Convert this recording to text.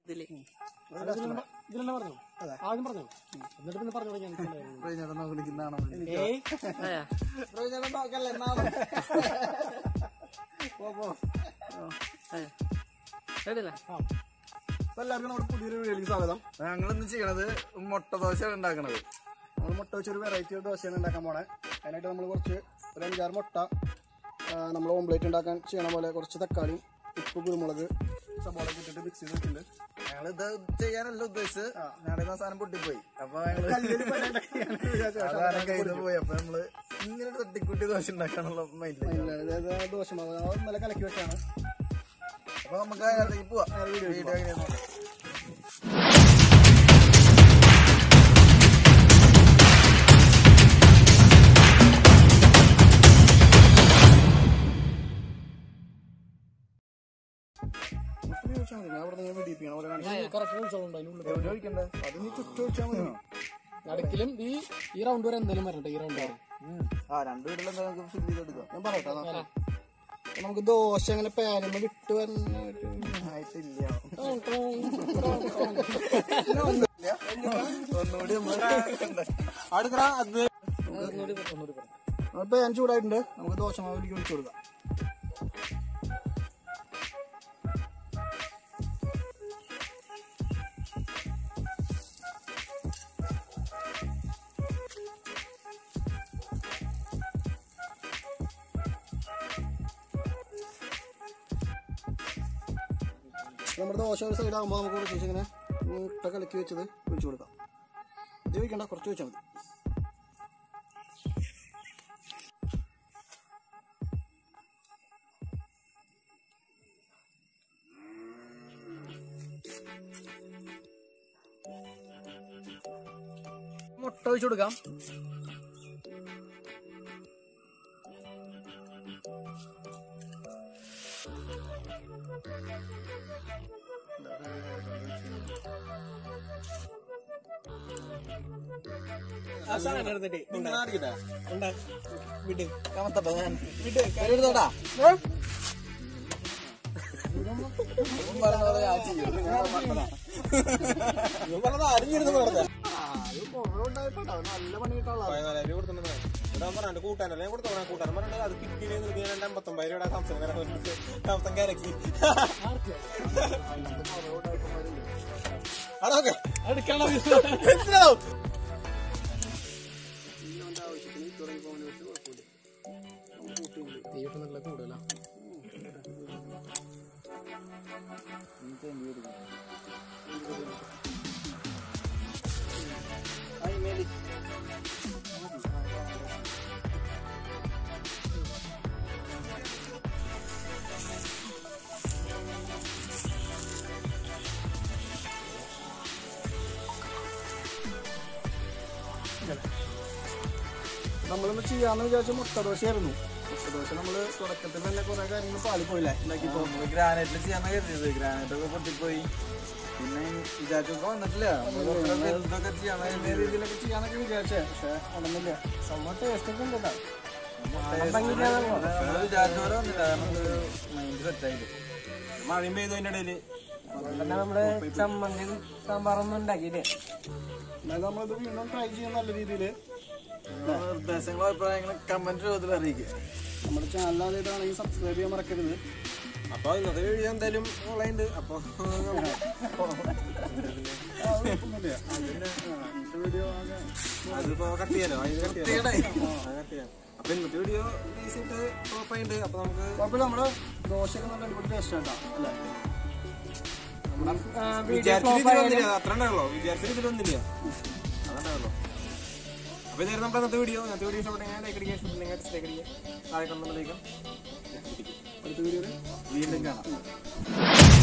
ഇതില് ഇതിലെന്നെ പറഞ്ഞു ആദ്യം പറഞ്ഞു എന്നിട്ട് പിന്നെ പറഞ്ഞു തുടങ്ങി ചേട്ടൻ വിളിക്കുന്നതാണോ ഏയ് അതെയാ ചേട്ടൻ നോക്കല്ലേ നാളെ പോ പോ അതെ കേട്ടില്ല അപ്പൊ എല്ലാവർക്കും നമ്മുടെ പുതിയൊരു വീഡിയോയിലേക്ക് സ്വാഗതം ഞങ്ങൾ ഇന്ന് ചെയ്യണത് മുട്ട ദോശയാണ് ഉണ്ടാക്കണത് നമ്മൾ മുട്ട വെച്ചൊരു വെറൈറ്റി ഒരു ദോശയാണ് ഉണ്ടാക്കാൻ പോണേ അതിനായിട്ട് നമ്മൾ കുറച്ച് ഒരു അഞ്ചാറ് മുട്ട നമ്മൾ ഓംപ്ലേറ്റ് ഉണ്ടാക്കാൻ ചെയ്യണ പോലെ കുറച്ച് തക്കാളി ഉപ്പ് കുരുമുളക് സബോള ഇട്ടിട്ട് മിക്സ് ചെയ്ത് വെച്ചിട്ടുണ്ട് ഞങ്ങൾ ഇത് ചെയ്യാനല്ല ഉദ്ദേശിച്ചത് ഞങ്ങളുടെ സാധനം പൊട്ടിപ്പോയി അപ്പൊ ഞങ്ങള് സാധനം കയ്യിൽ പോയി അപ്പൊ നമ്മള് ഇങ്ങനെ തട്ടിക്കുട്ടി ദോശ ഉണ്ടാക്കാനുള്ള മൈൻഡില് അതായത് ദോശ മാവ് അത് നല്ല കലക്കി വെച്ചാണ് അപ്പൊ നമുക്ക് അതിനകത്തേക്ക് പോവാം വീഡിയോ എങ്ങനെയാന്ന് നോക്കാം മുട്ട ചോദിച്ചാൽ മതി ഞാൻ അവിടെ നിന്ന് പിടിപ്പിക്കണം പോലെ കാണിച്ചു കറക്റ്റ് വിളിച്ചോളുണ്ട് അതിനുള്ളിൽ എവിടെ ഒഴിക്കണ്ടേ അത് നീ ചുറ്റും വെച്ചാൽ മതി നടുക്കിലും ഈ ഈ റൗണ്ട് വരെ എന്തെങ്കിലും വരട്ടെ ഈ റൗണ്ട് വരെ ആ രണ്ടു വീട്ടിലും നമുക്ക് ഫില്ല് ചെയ്തെടുക്കാം ഞാൻ പറയട്ടെ നോക്കാം. അപ്പൊ നമുക്ക് ദോശ അങ്ങനെ പാനുമ്പോ വിട്ട് വന്നിട്ട് ആയിട്ടില്ല ഒന്നുകൂടി അടുത്ത അത് പാൻ ചൂടായിട്ടുണ്ട് നമുക്ക് ദോശ മാവിലേക്ക് ഒഴിച്ചു കൊടുക്കാം നമ്മുടെ ദോശ ഒരു സൈഡാകുമ്പോൾ നമുക്ക് കുറച്ച് ഇങ്ങനെ മുട്ട കലക്കി വെച്ചത് ഒഴിച്ചു കൊടുക്കാം ഇത് ഒഴിക്കണ്ട കുറച്ച് വെച്ചാൽ മതി മുട്ട ഒഴിച്ചു കൊടുക്കാം കമത്തട്ടെ ഞാൻ വിട്ട് കരുതോടാ പറഞ്ഞ ഞാൻ ചെയ്യും ഞാൻ പറഞ്ഞതാ. നല്ല പണി കിട്ടാനുള്ള കൂട്ടാനല്ലേ ഞാൻ കൊടുത്തോളാം കൂട്ടാൻ പറഞ്ഞത് അത് കിട്ടിയില്ലെങ്കിൽ ഞാൻ അമ്പത്തൊമ്പത് രൂപയുടെ സംസ്ഥാനം സംസ്ഥാനം കലക്കി അതൊക്കെ ദൈവം നല്ല കൂടുതലാ നമ്മളിന്ന് ചെയ്യാന്ന് വിചാരിച്ച മുട്ട ദോശയായിരുന്നു മുട്ട ദോശ നമ്മള് തുടക്കത്തിൽ തന്നെ കുറെ കാര്യങ്ങൾ പാളിപ്പോയില്ലേ ഉണ്ടാക്കിയപ്പോ നമ്മള് ഗ്രാനൈറ്റിൽ ചെയ്യാന്ന് കരുതിയത് ഗ്രാനൈറ്റ് ഒക്കെ പൊട്ടിപ്പോയി പിന്നെ വിചാരിച്ചൊക്കെ വന്നിട്ടില്ല നമ്മള് കുറച്ച് വലുതൊക്കെ ചെയ്യാന്ന് വലിയ കരുതിയത്. രീതിയിലൊക്കെ ചെയ്യാന്നൊക്കെ വിചാരിച്ചേ പക്ഷെ നടന്നില്ല സംഭവം ടേസ്റ്റ് ഒക്കെ ഉണ്ട് കേട്ടോ നമ്മള് വിചാരിച്ച പോലെ വന്നില്ല കാരണം മൈൻഡ് സെറ്റ് ആയിട്ട് മഴയും പെയ്തു അതിന്റെ ഇടയില് നമ്മള് ചമ്മന്തി സാമ്പാറൊന്നും ഉണ്ടാക്കിയില്ലേ എന്നാലും നമ്മളിത് വീണ്ടും ട്രൈ ചെയ്യാൻ നല്ല രീതിയിൽ നിർദ്ദേശങ്ങളും അഭിപ്രായങ്ങളും കമന്റ് രൂപത്തിൽ അറിയിക്കുക നമ്മുടെ ചാനൽ ആദ്യമായിട്ടാണെങ്കിൽ സബ്സ്ക്രൈബ് ചെയ്യാൻ മറക്കരുത് അപ്പൊ ഇന്നത്തെ വീഡിയോ എന്തായാലും ഓൺലൈൻ ഉണ്ട് അപ്പൊ വീഡിയോ അതിപ്പോ കട്ട് ചെയ്യാലോ അതിന് കട്ട് ചെയ്യാലോ കട്ട് ചെയ്യാം അപ്പൊ ഇന്നത്തെ വീഡിയോ റീസെന്റ് ടോപ്പ് ആയിട്ടുണ്ട് അപ്പൊ നമുക്ക് കുഴപ്പമില്ല നമ്മുടെ ദോശയൊക്കെ നല്ല അടിപൊളി ടേസ്റ്റ് ആയിട്ടാ അല്ലേ വിചാരിച്ചിട്ട് ഇതിലൊന്നില്ല അത്ര ഉണ്ടാവുള്ളൂ വിചാരിച്ചിട്ട് ഇതിലൊന്നില്ല അതുണ്ടാവുള്ളൂ അപ്പൊ ഇതായിരുന്നു നമ്മുടെ ഇന്നത്തെ വീഡിയോ ഇന്നത്തെ വീഡിയോ ഇഷ്ടപ്പെട്ടെങ്കിൽ ലൈക്ക് അടിക്കുക ഇഷ്ടപ്പെട്ടെങ്കിൽ ഡിസ്ലൈക്ക് അടിക്കുക താഴെ കണ്ടുമ്പോഴേക്കും അടുത്ത വീഡിയോയിൽ വീണ്ടും കാണാം